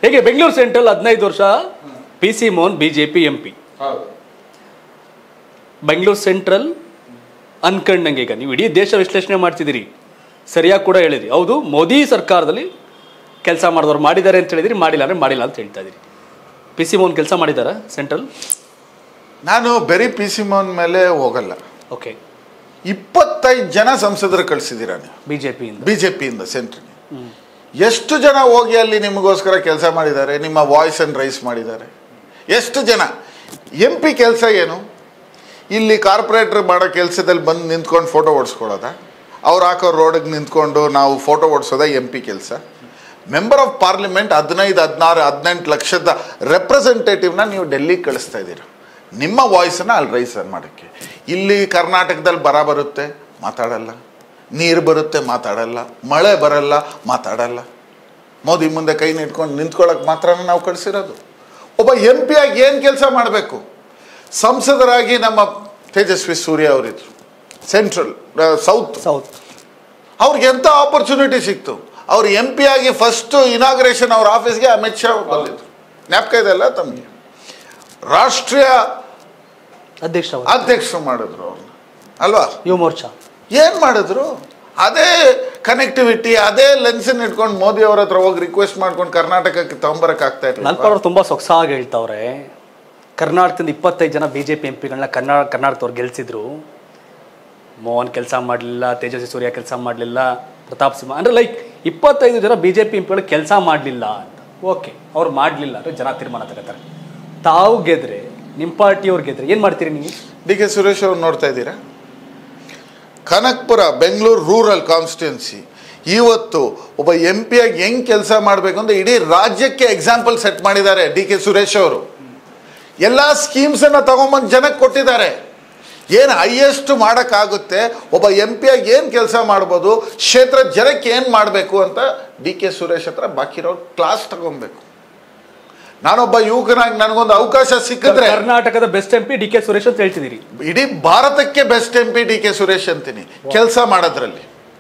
ಹೇಗೆ ಬೆಂಗಳೂರು ಸೆಂಟ್ರಲ್ ಹದಿನೈದು ವರ್ಷ P C Mohan BJP M P ಹೌದು ಬೆಂಗಳೂರು ಸೆಂಟ್ರಲ್ ಅನ್ಕಂಡಂಗೆ ಈಗ ನೀವು ಇಡೀ ದೇಶ ವಿಶ್ಲೇಷಣೆ ಮಾಡ್ತಿದ್ದೀರಿ ಸರಿಯಾಗಿ ಕೂಡ ಹೇಳಿದ್ರಿ ಹೌದು ಮೋದಿ ಸರ್ಕಾರದಲ್ಲಿ ಕೆಲಸ ಮಾಡಿದವ್ರು ಮಾಡಿದ್ದಾರೆ ಅಂತ ಹೇಳಿದಿರಿ ಮಾಡಿಲ್ಲ ಅಂದರೆ ಮಾಡಿಲ್ಲ ಅಂತ ಹೇಳ್ತಾ ಇದ್ದೀರಿ ಪಿ ಸಿ ಮೋಹನ್ ಕೆಲಸ ಮಾಡಿದಾರಾ ಸೆಂಟ್ರಲ್ ನಾನು ಬರೀ ಪಿ ಸಿ ಮೋಹನ್ ಮೇಲೆ ಹೋಗಲ್ಲ ಓಕೆ ಇಪ್ಪತ್ತೈದು ಜನ ಸಂಸದರು ಕಳಿಸಿದ್ದೀರ ನೀವು ಬಿ ಜೆ ಪಿಯಿಂದ ಬಿ ಜೆ ಪಿಯಿಂದ ಸೆಂಟ್ರಿಗೆ ಎಷ್ಟು ಜನ ಹೋಗಿ ಅಲ್ಲಿ ನಿಮಗೋಸ್ಕರ ಕೆಲಸ ಮಾಡಿದ್ದಾರೆ ನಿಮ್ಮ ವಾಯ್ಸ್ ಅನ್ನು ರೈಸ್ ಮಾಡಿದ್ದಾರೆ ಎಷ್ಟು ಜನ ಎಂ ಪಿ ಕೆಲಸ ಏನು ಇಲ್ಲಿ ಕಾರ್ಪೊರೇಟ್ರ್ ಮಾಡೋ ಕೆಲಸದಲ್ಲಿ ಬಂದು ನಿಂತ್ಕೊಂಡು ಫೋಟೋ ಓಡಿಸ್ಕೊಳ್ಳೋದ ಅವ್ರು ಹಾಕೋ ರೋಡಿಗೆ ನಿಂತ್ಕೊಂಡು ನಾವು ಫೋಟೋ ಓಡಿಸೋದ ಎಂ ಪಿ ಕೆಲಸ ಮೆಂಬರ್ ಆಫ್ ಪಾರ್ಲಿಮೆಂಟ್ ಹದಿನೈದು ಹದಿನಾರು ಹದಿನೆಂಟು ಲಕ್ಷದ ರೆಪ್ರೆಸೆಂಟೇಟಿವ್ನ ನೀವು ಡೆಲ್ಲಿಗೆ ಕಳಿಸ್ತಾ ಇದ್ದೀರ ನಿಮ್ಮ ವಾಯ್ಸನ್ನು ಅಲ್ಲಿ ರೈಸ್ ಮಾಡೋಕ್ಕೆ ಇಲ್ಲಿ ಕರ್ನಾಟಕದಲ್ಲಿ ಬರ ಬರುತ್ತೆ ಮಾತಾಡಲ್ಲ ನೀರು ಬರುತ್ತೆ ಮಾತಾಡಲ್ಲ ಮಳೆ ಬರಲ್ಲ ಮಾತಾಡಲ್ಲ ಮೋದಿ ಮುಂದೆ ಕೈ ನಿಟ್ಕೊಂಡು ನಿಂತ್ಕೊಳ್ಳೋಕೆ ಮಾತ್ರ ನಾವು ಕಳಿಸಿರೋದು ಒಬ್ಬ ಎಂ ಪಿ ಆಗಿ ಏನು ಕೆಲಸ ಮಾಡಬೇಕು ಸಂಸದರಾಗಿ ನಮ್ಮ ತೇಜಸ್ವಿ ಸೂರ್ಯ ಅವರಿದ್ರು ಸೆಂಟ್ರಲ್ ಸೌತ್ ಸೌತ್ ಅವ್ರಿಗೆ ಎಂಥ ಆಪರ್ಚುನಿಟಿ ಸಿಕ್ತು ಅವ್ರು ಎಂ ಪಿ ಆಗಿ ಫಸ್ಟ್ ಇನಾಗ್ರೇಷನ್ ಅವ್ರ ಆಫೀಸ್ಗೆ ಅಮಿತ್ ಶಾ ಬಂದಿದ್ರು ಜ್ಞಾಪಕ ಇದೆಲ್ಲ ತಮಗೆ ರಾಷ್ಟ್ರೀಯ ಅಧ್ಯಕ್ಷ ಅವರು ಅಧ್ಯಕ್ಷರು ಮಾಡಿದ್ರು ಅವ್ರನ್ನ ಅಲ್ವಾ ಯುವ ಮೋರ್ಚಾ ಏನು ಮಾಡಿದ್ರು ಅದೇ ಕನೆಕ್ಟಿವಿಟಿ ಅದೇ ಲೆನ್ಸನ್ ಇಟ್ಕೊಂಡು ಮೋದಿ ಅವ್ರ ಹತ್ರ ಹೋಗಿ ರಿಕ್ವೆಸ್ಟ್ ಮಾಡ್ಕೊಂಡು ಕರ್ನಾಟಕಕ್ಕೆ ತಗೊಂಬರಕ್ ಆಗ್ತಾ ಇರಲಿಲ್ಲ ನಲ್ಪಾಳವ್ರು ತುಂಬ ಸೊಗಸಾಗಿ ಹೇಳ್ತಾವ್ರೆ ಕರ್ನಾಟಕದಿಂದ ಇಪ್ಪತ್ತೈದು ಜನ ಬಿ ಜೆ ಪಿ ಎಂ ಪಿಗಳನ್ನ ಕರ್ನಾ ಕರ್ನಾಟಕದವ್ರು ಗೆಲ್ಸಿದ್ರು ಮೋಹನ್ ಕೆಲಸ ಮಾಡಲಿಲ್ಲ ತೇಜಸ್ವಿ ಸೂರ್ಯ ಕೆಲಸ ಮಾಡಲಿಲ್ಲ ಪ್ರತಾಪ್ ಸಿಂಹ ಅಂದರೆ ಲೈಕ್ ಇಪ್ಪತ್ತೈದು ಜನ ಬಿ ಜೆ ಪಿ ಎಂ ಪಿಗಳು ಕೆಲಸ ಮಾಡಲಿಲ್ಲ ಅಂತ ಓಕೆ ಅವ್ರು ಮಾಡಲಿಲ್ಲ ಅಂದರೆ ಜನ ತೀರ್ಮಾನ ತಗೋತಾರೆ ತಾವು ಗೆದ್ರೆ ನಿಮ್ಮ ಪಾರ್ಟಿಯವ್ರು ಗೆದ್ರೆ ಏನು ಮಾಡ್ತೀರಿ ನೀವು ಡಿ ಕೆ ಸುರೇಶ್ ಅವ್ರು ನೋಡ್ತಾ ಇದ್ದೀರಾ ಕನಕ್ಪುರ ಬೆಂಗಳೂರು ರೂರಲ್ ಕಾನ್ಸ್ಟಿಟ್ಯುನ್ಸಿ ಇವತ್ತು ಒಬ್ಬ ಎಂ ಪಿ ಆಗಿ ಹೆಂಗ್ ಕೆಲಸ ಮಾಡಬೇಕು ಅಂತ ಇಡೀ ರಾಜ್ಯಕ್ಕೆ ಎಕ್ಸಾಂಪಲ್ ಸೆಟ್ ಮಾಡಿದ್ದಾರೆ ಡಿ ಕೆ ಸುರೇಶ್ ಅವರು ಎಲ್ಲ ಸ್ಕೀಮ್ಸನ್ನು ತಗೊಂಬಂದು ಜನಕ್ಕೆ ಕೊಟ್ಟಿದ್ದಾರೆ ಏನು ಹೈಯೆಸ್ಟ್ ಮಾಡೋಕ್ಕಾಗುತ್ತೆ ಒಬ್ಬ ಎಂ ಪಿ ಆಗಿ ಏನು ಕೆಲಸ ಮಾಡ್ಬೋದು ಕ್ಷೇತ್ರ ಜನಕ್ಕೆ ಏನು ಮಾಡಬೇಕು ಅಂತ ಡಿ ಕೆ ಸುರೇಶ್ ಹತ್ರ ಬಾಕಿರೋ ಕ್ಲಾಸ್ ತಗೊಬೇಕು ನಾನೊಬ್ಬ ಯುವಕನಾಗಿ ನನಗೊಂದು ಅವಕಾಶ ಸಿಕ್ಕಿದ್ರೆ ಕರ್ನಾಟಕದ best M P D K Suresh ಅಂತ ಹೇಳ್ತಿದ್ದೀರಿ ಇಡೀ ಭಾರತಕ್ಕೆ best M P D K Suresh ಅಂತೀನಿ ಕೆಲಸ ಮಾಡೋದ್ರಲ್ಲಿ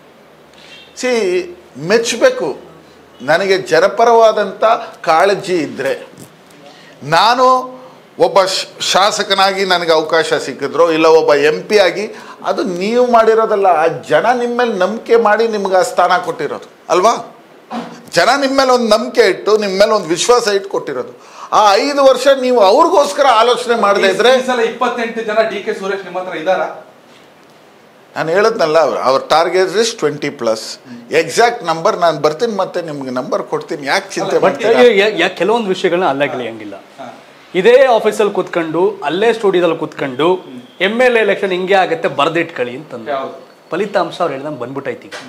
ಸಿ ಮೆಚ್ಚಬೇಕು ನನಗೆ ಜನಪರವಾದಂಥ ಕಾಳಜಿ ಇದ್ದರೆ ನಾನು ಒಬ್ಬ ಶ- ಶಾಸಕನಾಗಿ ನನಗೆ ಅವಕಾಶ ಸಿಕ್ಕಿದ್ರು ಇಲ್ಲ ಒಬ್ಬ ಎಂ ಪಿ ಆಗಿ ಅದು ನೀವು ಮಾಡಿರೋದಲ್ಲ ಆ ಜನ ನಿಮ್ಮ ಮೇಲೆ ನಂಬಿಕೆ ಮಾಡಿ ನಿಮ್ಗೆ ಆ ಸ್ಥಾನ ಕೊಟ್ಟಿರೋದು ಅಲ್ವಾ ಜನ ನಿಮ್ಮ ಮೇಲೆ ಒಂದು ನಂಬಿಕೆ ಇಟ್ಟು ನಿಮ್ಮ ಮೇಲೆ ಒಂದು ವಿಶ್ವಾಸ ಇಟ್ಟು ಕೊಟ್ಟಿರೋದು ಆ ಐದು ವರ್ಷ ನೀವು ಅವ್ರಿಗೋಸ್ಕರ ಆಲೋಚನೆ ಮಾಡದೇ ಇದ್ರೆ ಈ ಸಲ ಇಪ್ಪತ್ತೆಂಟು ಜನ ಡಿ ಕೆ ಸುರೇಶ್ ನಿಮ್ಮ ಹತ್ರ ಇದಾರಾ ನಾನು ಹೇಳಿದ್ನಲ್ಲ ಅವ್ರ target is twenty plus exact number ನಾನು ಬರ್ತೀನಿ ಮತ್ತೆ ನಿಮ್ಗೆ ನಂಬರ್ ಕೊಡ್ತೀನಿ ಯಾಕೆ ಚಿಂತೆ ಅಲ್ಲ, ಮಾಡ್ತೀರಾ ಯಾ- ಯಾ- ಕೆಲವೊಂದು ವಿಷಯಗಳನ್ನ ಅಲ್ಲ ಗೆಳೆಯಂಗಿಲ್ಲ ಇದೇ ಆಫೀಸಲ್ಲಿ ಕೂತ್ಕೊಂಡು ಅಲ್ಲೇ ಸ್ಟುಡಿಯೋದಲ್ಲಿ ಕೂತ್ಕೊಂಡು ಎಮ್ ಎಲ್ ಎಲೆಕ್ಷನ್ ಹಿಂಗೆ ಆಗತ್ತೆ ಬರ್ದಿಟ್ಕೊಳ್ಳಿ ಅಂತಂದು ಯಾವ್ದು ಫಲಿತಾಂಶ ಅವ್ರು ಹೇಳ್ದಂಗೆ ಬಂದ್ಬಿಟ್ಟೈತಿ ಈಗ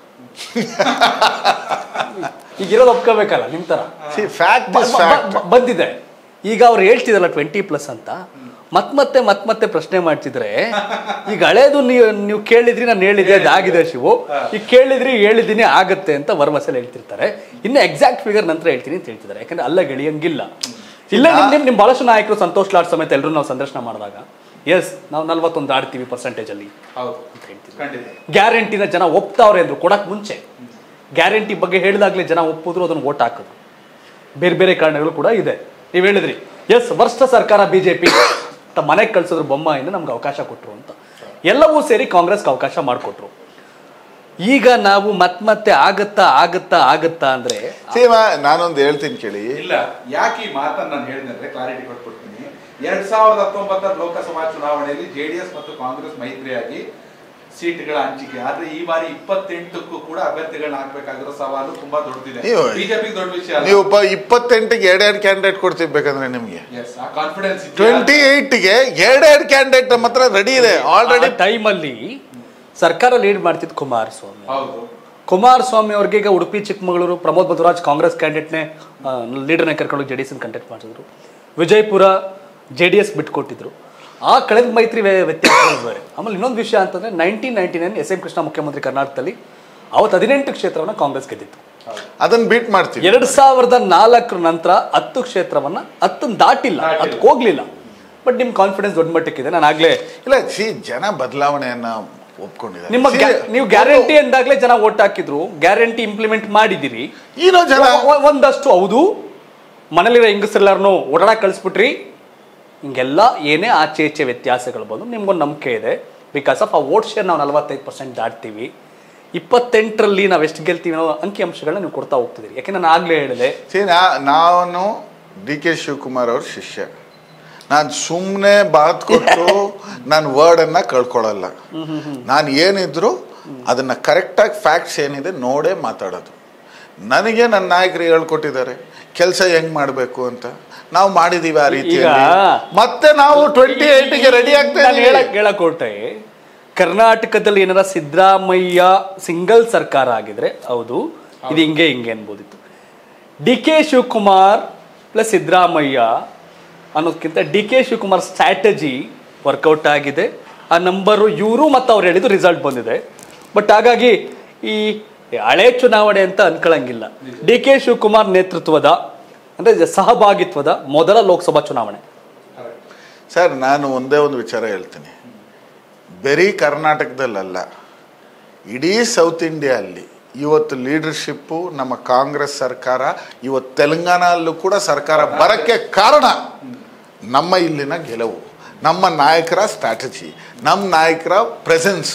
ಈಗ ಇರೋದು ಒಪ್ಕೋಬೇಕಲ್ಲ ನಿಮ್ಮ ಥರ ಫ್ಯಾಕ್ಟ್ ಬ- ಇಸ್ ಬ- ಫ್ಯಾಕ್ಟ್ ಬ- ಬಂದಿದೆ ಈಗ ಅವ್ರು ಹೇಳ್ತಿದಲ್ಲ ಟ್ವೆಂಟಿ ಪ್ಲಸ್ ಅಂತ ಮತ್ ಮತ್ತೆ ಮತ್ ಮತ್ತೆ ಪ್ರಶ್ನೆ ಮಾಡ್ತಿದ್ರೆ ಈಗ ಹಳೇದು ನೀವು ನೀವು ಕೇಳಿದ್ರಿ ನಾನು ಹೇಳಿದ್ದೆ ಅದಾಗಿದೆ ಶಿವು ಈಗ ಕೇಳಿದ್ರಿ ಹೇಳಿದ್ದೀನಿ ಆಗತ್ತೆ ಅಂತ ಭರವಸೆಲಿ ಹೇಳ್ತಿರ್ತಾರೆ ಇನ್ನು ಎಕ್ಸಾಕ್ಟ್ ಫಿಗರ್ ನಂತರ ಹೇಳ್ತೀನಿ ಅಂತ ಹೇಳ್ತಿದ್ದಾರೆ ಯಾಕಂದ್ರೆ ಅಲ್ಲ ಗೆಳೆಯಂಗಿಲ್ಲ ಇಲ್ಲ ನಿಮ್ ನಿಮ್ ನಿಮ್ ಬಹಳಷ್ಟು ನಾಯಕರು ಸಂತೋಷ್ ಲಾಡ್ ಸಮೇತ ಎಲ್ಲರೂ ನಾವು ಸಂದರ್ಶನ ಮಾಡಿದಾಗ ಎಸ್ ನಾವು ನಲ್ವತ್ತೊಂದು ಆಡ್ತೀವಿ ಪರ್ಸೆಂಟೇಜ್ ಅಲ್ಲಿ ಹೌದು ಅಂತ ಹೇಳ್ತಿದ್ರು ಖಂಡಿತ ಗ್ಯಾರಂಟಿನ ಜನ ಒಪ್ತಾವ್ರೆ ಅಂದ್ರು ಕೊಡಕ್ ಮುಂಚೆ ಗ್ಯಾರಂಟಿ ಬಗ್ಗೆ ಹೇಳಿದಾಗಲೇ ಜನ ಒಪ್ಪಿದ್ರು ಅದನ್ನು ಓಟ್ ಹಾಕಿದ್ರು ಬೇರೆ ಬೇರೆ ಕಾರಣಗಳು ಕೂಡ ಇದೆ ನೀವು ಹೇಳಿದ್ರಿ ಎಸ್ ವರ್ಷ ಸರ್ಕಾರ ಬಿಜೆಪಿ ಮನೆಗೆ ಕಳ್ಸಿದ್ರು ಬೊಮ್ಮಾಯಿನ ನಮ್ಗೆ ಅವಕಾಶ ಕೊಟ್ರು ಅಂತ ಎಲ್ಲವೂ ಸೇರಿ ಕಾಂಗ್ರೆಸ್ಗೆ ಅವಕಾಶ ಮಾಡಿಕೊಟ್ರು ಈಗ ನಾವು ಮತ್ ಮತ್ತೆ ಆಗತ್ತಾ ಆಗತ್ತಾ ಆಗತ್ತಾ ಅಂದ್ರೆ ಸೀಮ ನಾನೊಂದು ಹೇಳ್ತೀನಿ ಕೇಳಿ ಇಲ್ಲ ಯಾಕೆ ಈ ಮಾತನ್ನ ನಾನು ಹೇಳಿದ್ರೆ ಕ್ಲಾರಿಟಿ ಕೊಟ್ಬಿಡ್ತೀನಿ ಎರಡ್ ಸಾವಿರದ ಹತ್ತೊಂಬತ್ತರ ಲೋಕಸಭಾ ಚುನಾವಣೆಯಲ್ಲಿ ಜೆಡಿಎಸ್ ಮತ್ತು ಕಾಂಗ್ರೆಸ್ ಮೈತ್ರಿಯಾಗಿ ಸೀಟ್ಗಳ ಹಂಚಿಕೆ ಆದ್ರೆ ಈ ಬಾರಿ ಇಪ್ಪತ್ತೆಂಟಕ್ಕೂ ಕೂಡ ಅಭ್ಯರ್ಥಿಗಳನ್ನ ಹಾಕ್ಬೇಕಾಗಿರೋ ಸವಾಲು ತುಂಬಾ ದೊಡ್ಡದಿದೆ ನೀವು ಬಿಜೆಪಿ ದೊಡ್ಡ ವಿಷಯ ಅಲ್ಲ ನೀವು ಪ- ಇಪ್ಪತ್ತೆಂಟಿಗೆ ಎರಡೆರಡು ಕ್ಯಾಂಡಿಡೇಟ್ ಕೊಡ್ತೀವಿ ಬೇಕಂದ್ರೆ ನಿಮಗೆ ಎಸ್ ಆ ಕಾನ್ಫಿಡೆನ್ಸ್ ಟ್ವೆಂಟಿ ಏಯ್ಟ್ಗೆ ಎರಡೆರಡು ಕ್ಯಾಂಡಿಡೇಟ್ ನಮ್ಮ ಹತ್ರ ರೆಡಿ ಇದೆ ಆಲ್ರೆಡಿ ಟೈಮಲ್ಲಿ ಸರ್ಕಾರ ಲೀಡ್ ಮಾಡ್ತಿದ್ದು ಕುಮಾರಸ್ವಾಮಿ ಹೌದು ಕುಮಾರಸ್ವಾಮಿ ಅವ್ರಿಗೆ ಈಗ ಉಡುಪಿ ಚಿಕ್ಕಮಗಳೂರು ಪ್ರಮೋದ್ ಮಧುರಾಜ್ ಕಾಂಗ್ರೆಸ್ ಕ್ಯಾಂಡಿಡೇಟ್ನೇ ಲೀಡರ್ನ ಕರ್ಕೊಂಡು ಜೆ ಡಿ ಎಸ್ ಕಂಟೆಕ್ಟ್ ಮಾಡಿದ್ರು ವಿಜಯಪುರ ಜೆ ಡಿ ಎಸ್ ಬಿಟ್ಕೊಟ್ಟಿದ್ರು ಆ ಕಳೆದ ಮೈತ್ರಿ ವ್ಯ- ವ್ಯತ್ಯಾಸಗಳು ಬೇರೆ ಆಮೇಲೆ ಇನ್ನೊಂದು ವಿಷಯ ಅಂತಂದ್ರೆ nineteen ninety nine S M Krishna ಮುಖ್ಯಮಂತ್ರಿ ಕರ್ನಾಟಕದಲ್ಲಿ ಅವತ್ತು ಹದಿನೆಂಟು ಕ್ಷೇತ್ರವನ್ನು ಕಾಂಗ್ರೆಸ್ ಗೆದ್ದಿತ್ತು ಅದನ್ನ ಬೀಟ್ ಮಾಡ್ತೀವಿ ಎರಡ್ ಸಾವಿರದ ನಾಲ್ಕರ ನಂತರ ಹತ್ತು ಕ್ಷೇತ್ರವನ್ನ ಹತ್ತನ್ನು ದಾಟಿಲ್ಲ ದಾಟಿಲ್ಲ. ಹತ್ತಕ್ಕೆ ಹೋಗ್ಲಿಲ್ಲ ಬಟ್ ನಿಮ್ ಕಾನ್ಫಿಡೆನ್ಸ್ ದೊಡ್ಡ ಮಟ್ಟಕ್ಕಿದೆ ನಾನು ಆಗ್ಲೇ ಇಲ್ಲ ಸಿ ಜನ ಬದಲಾವಣೆಯನ್ನ ಒಪ್ಕೊಂಡಿದ್ದಾರೆ ನಿಮ್ಮ See, ಗ್ಯಾ- ನೀವು ಗ್ಯಾರಂಟಿ ಅಂದಾಗ್ಲೇ ಜನ ಓಟ್ ಹಾಕಿದ್ರು ಗ್ಯಾರಂಟಿ ಇಂಪ್ಲಿಮೆಂಟ್ ಮಾಡಿದಿರಿ ಏನೋ ಜನ ಒ- ಒ- ಒಂದಷ್ಟು ಹೌದು ಮನೇಲಿರೋ ಹೆಂಗಸರೆಲ್ಲರನ್ನೂ ಓಡಾಡಕ್ಕೆ ಕಳಿಸ್ಬಿಟ್ರಿ ಹಿಂಗೆಲ್ಲ ಏನೇ ಆಚೆ ಈಚೆ ವ್ಯತ್ಯಾಸಗಳು ಬಂದು ನಿಮ್ಗೊಂದು ನಂಬಿಕೆ ಇದೆ ಬಿಕಾಸ್ ಆಫ್ ಆ ವೋಟ್ ಶೇರ್ ನಾವು ನಲವತ್ತೈದು ಪರ್ಸೆಂಟ್ ದಾಟ್ತೀವಿ ಇಪ್ಪತ್ತೆಂಟರಲ್ಲಿ ನಾವು ಎಷ್ಟು ಗೆಲ್ತೀವಿ ಅನ್ನೋ ಅಂಕಿ ಅಂಶಗಳನ್ನ ನೀವು ಕೊಡ್ತಾ ಹೋಗ್ತಿದ್ದೀರಿ ಯಾಕೆ ನಾನು ಆಗಲೇ ಹೇಳಿದೆ See, ನಾ- ನಾನು ಡಿ ಕೆ ಶಿವಕುಮಾರ್ ಅವ್ರ ಶಿಷ್ಯ ನಾನು ಸುಮ್ಮನೆ ಬಾತ್ ಕೊಟ್ಟು ನಾನು ವರ್ಡನ್ನು ಕಳ್ಕೊಳ್ಳಲ್ಲ ನಾನು ಏನಿದ್ರು ಅದನ್ನು ಕರೆಕ್ಟಾಗಿ ಫ್ಯಾಕ್ಟ್ಸ್ ಏನಿದೆ ನೋಡೇ ಮಾತಾಡೋದು ನನಗೆ ನನ್ನ ನಾಯಕರು ಹೇಳ್ಕೊಟ್ಟಿದ್ದಾರೆ ಕೆಲಸ ಹೆಂಗ್ ಮಾಡಬೇಕು ಅಂತ ನಾವು ಮಾಡಿದೀವಿ ಆ ರೀತಿಯಲ್ಲಿ ಮತ್ತೆ ನಾವು ಟ್ವೆಂಟಿ ಏಯ್ಟಿಗೆ ರೆಡಿ ಆಗ್ತಾ ನಾನು ಇದೀವಿ ಹೇಳಕ್ ಹೇಳಕ್ ಹೊರಟೆ ಕರ್ನಾಟಕದಲ್ಲಿ ಏನಾರ ಸಿದ್ದರಾಮಯ್ಯ ಸಿಂಗಲ್ ಸರ್ಕಾರ ಆಗಿದ್ರೆ ಹೌದು ಇದು ಹಿಂಗೆ ಹಿಂಗೆ ಅನ್ಬೋದಿತ್ತು D K Shivakumar plus Siddaramaiah ಅನ್ನೋದಕ್ಕಿಂತ D K Shivakumar strategy work out ಆಗಿದೆ ಆ ನಂಬರು ಇವರು ಮತ್ತು ಅವ್ರು ಹೇಳಿದ್ದು ರಿಸಲ್ಟ್ ಬಂದಿದೆ ಬಟ್ ಹಾಗಾಗಿ ಈ ಹಳೆ ಚುನಾವಣೆ ಅಂತ ಅನ್ಕೊಳ್ಳಂಗಿಲ್ಲ ಡಿ ಕೆ ಶಿವಕುಮಾರ್ ನೇತೃತ್ವದ ಅಂದರೆ ಸಹಭಾಗಿತ್ವದ ಮೊದಲ ಲೋಕಸಭಾ ಚುನಾವಣೆ ಸರ್ ನಾನು ಒಂದೇ ಒಂದು ವಿಚಾರ ಹೇಳ್ತೀನಿ ಬರೀ ಕರ್ನಾಟಕದಲ್ಲಲ್ಲ ಇಡೀ ಸೌತ್ ಇಂಡಿಯಾ ಅಲ್ಲಿ ಇವತ್ತು ಲೀಡರ್ಶಿಪ್ಪು ನಮ್ಮ ಕಾಂಗ್ರೆಸ್ ಸರ್ಕಾರ ಇವತ್ತು ತೆಲಂಗಾಣಲ್ಲೂ ಕೂಡ ಸರ್ಕಾರ ಬರಕ್ಕೆ ಕಾರಣ ನಮ್ಮ ಇಲ್ಲಿನ ಗೆಲುವು ನಮ್ಮ ನಾಯಕರ ಸ್ಟ್ರಾಟಜಿ ನಮ್ಮ ನಾಯಕರ ಪ್ರೆಸೆನ್ಸ್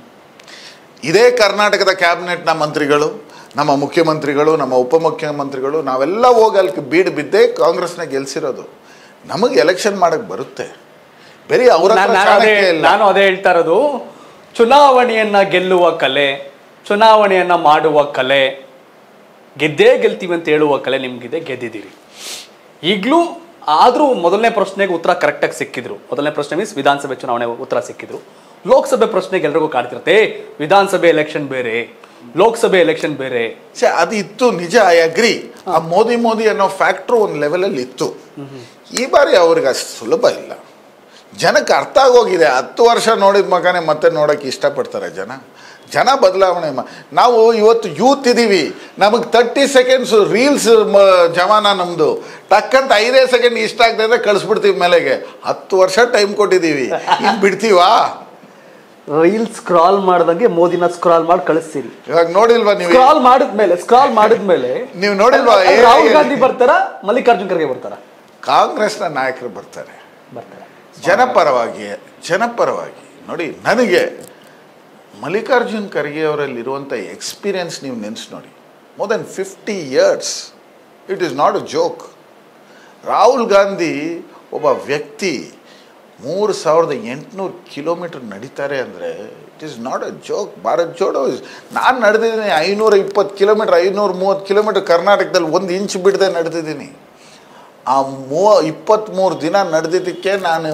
ಇದೇ ಕರ್ನಾಟಕದ ಕ್ಯಾಬಿನೆಟ್ನ ಮಂತ್ರಿಗಳು ನಮ್ಮ ಮುಖ್ಯಮಂತ್ರಿಗಳು ನಮ್ಮ ಉಪಮುಖ್ಯಮಂತ್ರಿಗಳು ನಾವೆಲ್ಲ ಹೋಗಿ ಅಲ್ಲಿ ಬೀಡು ಬಿದ್ದೇ ಕಾಂಗ್ರೆಸ್ನ ಗೆಲ್ಸಿರೋದು ನಮಗೆ ಎಲೆಕ್ಷನ್ ಮಾಡಕ್ಕೆ ಬರುತ್ತೆ ಬರೀ ಅವರ ನಾನ್- ನಾನು ಅದೇ ನಾನು ಅದೇ ಹೇಳ್ತಾ ಇರೋದು ಚುನಾವಣೆಯನ್ನ ಗೆಲ್ಲುವ ಕಲೆ ಚುನಾವಣೆಯನ್ನ ಮಾಡುವ ಕಲೆ ಗೆದ್ದೇ ಗೆಲ್ತೀವಿ ಅಂತ ಹೇಳುವ ಕಲೆ ನಿಮ್ಗಿದೆ ಗೆದ್ದಿದ್ದೀರಿ ಈಗಲೂ ಆದರೂ ಮೊದಲನೇ ಪ್ರಶ್ನೆಗೆ ಉತ್ತರ ಕರೆಕ್ಟಾಗಿ ಸಿಕ್ಕಿದ್ರು ಮೊದಲನೇ ಪ್ರಶ್ನೆ ಮೀನ್ಸ್ ವಿಧಾನಸಭೆ ಚುನಾವಣೆ ಉತ್ತರ ಸಿಕ್ಕಿದ್ರು ಲೋಕಸಭೆ ಪ್ರಶ್ನೆಗೆ ಎಲ್ರಿಗೂ ಕಾಡ್ತಿರುತ್ತೆ "ಏ, ವಿಧಾನಸಭೆ ಎಲೆಕ್ಷನ್ ಬೇರೆ ಲೋಕಸಭೆ ಎಲೆಕ್ಷನ್ ಬೇರೆ ಛೆ, ಅದು ಇತ್ತು ನಿಜ ಐ ಅಗ್ರಿ ಆ ಮೋದಿ ಮೋದಿ ಅನ್ನೋ ಫ್ಯಾಕ್ಟ್ರು ಒಂದು ಲೆವೆಲಲ್ಲಿ ಇತ್ತು ಈ ಬಾರಿ ಅವ್ರಿಗೆ ಅಷ್ಟು ಸುಲಭ ಇಲ್ಲ ಜನಕ್ಕೆ ಅರ್ಥ ಆಗೋಗಿದೆ ಹತ್ತು ವರ್ಷ ನೋಡಿದ ಮಗನೇ ಮತ್ತೆ ನೋಡೋಕೆ ಇಷ್ಟಪಡ್ತಾರೆ ಜನ ಜನ ಬದಲಾವಣೆ ಮಾ ನಾವು ಇವತ್ತು ಯೂತ್ ಇದ್ದೀವಿ ನಮಗೆ ತರ್ಟಿ ಸೆಕೆಂಡ್ಸ್ ರೀಲ್ಸ್ ಜಮಾನ ನಮ್ಮದು ಟಕ್ಕಂತ ಐದೇ ಸೆಕೆಂಡ್ ಇಷ್ಟ ಆಗ್ತಾ ಇದ್ರೆ ಕಳಿಸ್ಬಿಡ್ತೀವಿ ಮೇಲೆಗೆ ಹತ್ತು ವರ್ಷ ಟೈಮ್ ಕೊಟ್ಟಿದ್ದೀವಿ ಇನ್ನು ಬಿಡ್ತೀವಾ ರೀಲ್ ಸ್ಕ್ರಾಲ್ ಮಾಡ್ದಂಗೆ ಮೋದಿನ ಸ್ಕ್ರಾಲ್ ಮಾಡಿ ಕಳಿಸ್ತೀರಿ ಇವಾಗ ನೋಡಿಲ್ವಾ ನೀವು ಸ್ಕ್ರಾಲ್ ಮಾಡಿದ್ಮೇಲೆ ಸ್ಕ್ರಾಲ್ ಮಾಡಿದ್ಮೇಲೆ ನೀವು ನೋಡಿಲ್ವಾ ಏ- ರಾಹುಲ್ ಗಾಂಧಿ ಬರ್ತಾರ ಮಲ್ಲಿಕಾರ್ಜುನ್ ಖರ್ಗೆ ಬರ್ತಾರ ಕಾಂಗ್ರೆಸ್ನ ನಾಯಕರು ಬರ್ತಾರೆ ಬರ್ತಾರ ಜನಪರವಾಗಿ ಜನಪರವಾಗಿ ನೋಡಿ ನನಗೆ ಮಲ್ಲಿಕಾರ್ಜುನ್ ಖರ್ಗೆ ಅವರಲ್ಲಿರುವಂಥ ಎಕ್ಸ್ಪೀರಿಯನ್ಸ್ ನೀವು ನೆನೆಸಿ ನೋಡಿ more than fifty years it is not a joke Rahul Gandhi ಒಬ್ಬ ವ್ಯಕ್ತಿ ಮೂರು ಸಾವಿರದ ಎಂಟುನೂರು ಕಿಲೋಮೀಟರ್ ನಡೀತಾರೆ ಅಂದರೆ it is not a joke Bharat Jodo ನಾನು ನಡೆದಿದ್ದೀನಿ ಐನೂರ ಇಪ್ಪತ್ತು ಕಿಲೋಮೀಟ್ರ್ ಐನೂರ ಮೂವತ್ತು ಕಿಲೋಮೀಟ್ರ್ ಕರ್ನಾಟಕದಲ್ಲಿ ಒಂದು ಇಂಚ್ ಬಿಡದೆ ನಡೆದಿದ್ದೀನಿ ಆ ಮೂವ ಇಪ್ಪತ್ತ್ಮೂರು ದಿನ ನಡೆದಿದ್ದಕ್ಕೆ ನಾನು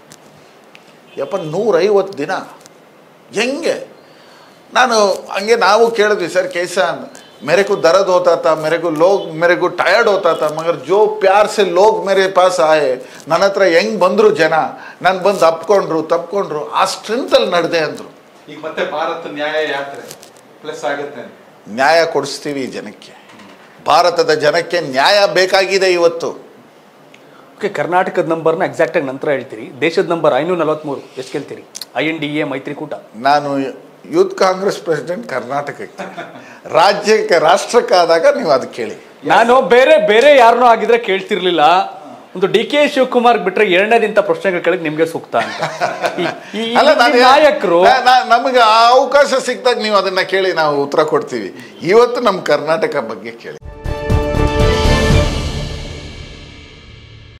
ಯಪ್ಪ ನೂರೈವತ್ತು ದಿನ ಹೆಂಗೆ ನಾನು ಹಂಗೆ ನಾವು ಕೇಳಿದ್ವಿ ಸರ್ कैसा मेरे को दर्द होता था मेरे को लोग मेरे को टायर्ड होता था मगर जो प्यार से लोग मेरे पास आए ನನ್ನ ಹತ್ರ ಹೆಂಗೆ ಬಂದರು ಜನ ನಾನು ಬಂದು ಅಪ್ಕೊಂಡ್ರು ತಪ್ಕೊಂಡ್ರು ಆ ಸ್ಟ್ರೆಂತಲ್ಲಿ ನಡೆದೆ ಅಂದರು ಈಗ ಮತ್ತೆ ಭಾರತ ನ್ಯಾಯ ಯಾತ್ರೆ ಪ್ಲಸ್ ಆಗುತ್ತೆ ಅಂತ. ನ್ಯಾಯ ಕೊಡಿಸ್ತೀವಿ ಈ ಜನಕ್ಕೆ ಭಾರತದ ಜನಕ್ಕೆ ನ್ಯಾಯ ಬೇಕಾಗಿದೆ ಇವತ್ತು ಓಕೆ ಕರ್ನಾಟಕದ ನಂಬರ್ನ ಎಕ್ಸಾಕ್ಟ್ ಆಗಿ ನಂತರ ಹೇಳ್ತೀರಿ ದೇಶದ ನಂಬರ್ ಐನೂರ ನಲವತ್ಮೂರು ಎಷ್ಟು ಗೆಲ್ತೀರಿ ಐ ಎನ್ ಡಿ ಎ ಮೈತ್ರಿಕೂಟ ನಾನು ಯೂತ್ ಕಾಂಗ್ರೆಸ್ ಪ್ರೆಸಿಡೆಂಟ್ ಕರ್ನಾಟಕಕ್ಕೆ ರಾಜ್ಯಕ್ಕೆ ರಾಷ್ಟ್ರಕ್ಕಾದಾಗ ನೀವು ಅದು ಕೇಳಿ ನಾನು ಬೇರೆ ಬೇರೆ ಯಾರನ್ನೋ ಆಗಿದ್ರೆ ಕೇಳ್ತಿರ್ಲಿಲ್ಲ ಒಂದು ಡಿ ಕೆ ಶಿವಕುಮಾರ್ ಬಿಟ್ರೆ ಎರಡನೇದಿಂತ ಪ್ರಶ್ನೆಗಳು ಕೇಳಕ್ ನಿಮ್ಗೆ ಸೂಕ್ತ ಅಂತ ಈ- ಈ- ಅಲ್ಲ ಈ ನಾನು ನಾಯಕರು ನಾ- ನಾ- ನಮಗೆ ಆ ಅವಕಾಶ ಸಿಕ್ಕಿದಾಗ ನೀವು ಅದನ್ನ ಕೇಳಿ ನಾವು ಉತ್ತರ ಕೊಡ್ತೀವಿ ಇವತ್ತು ನಮ್ಮ ಕರ್ನಾಟಕ ಬಗ್ಗೆ ಕೇಳಿ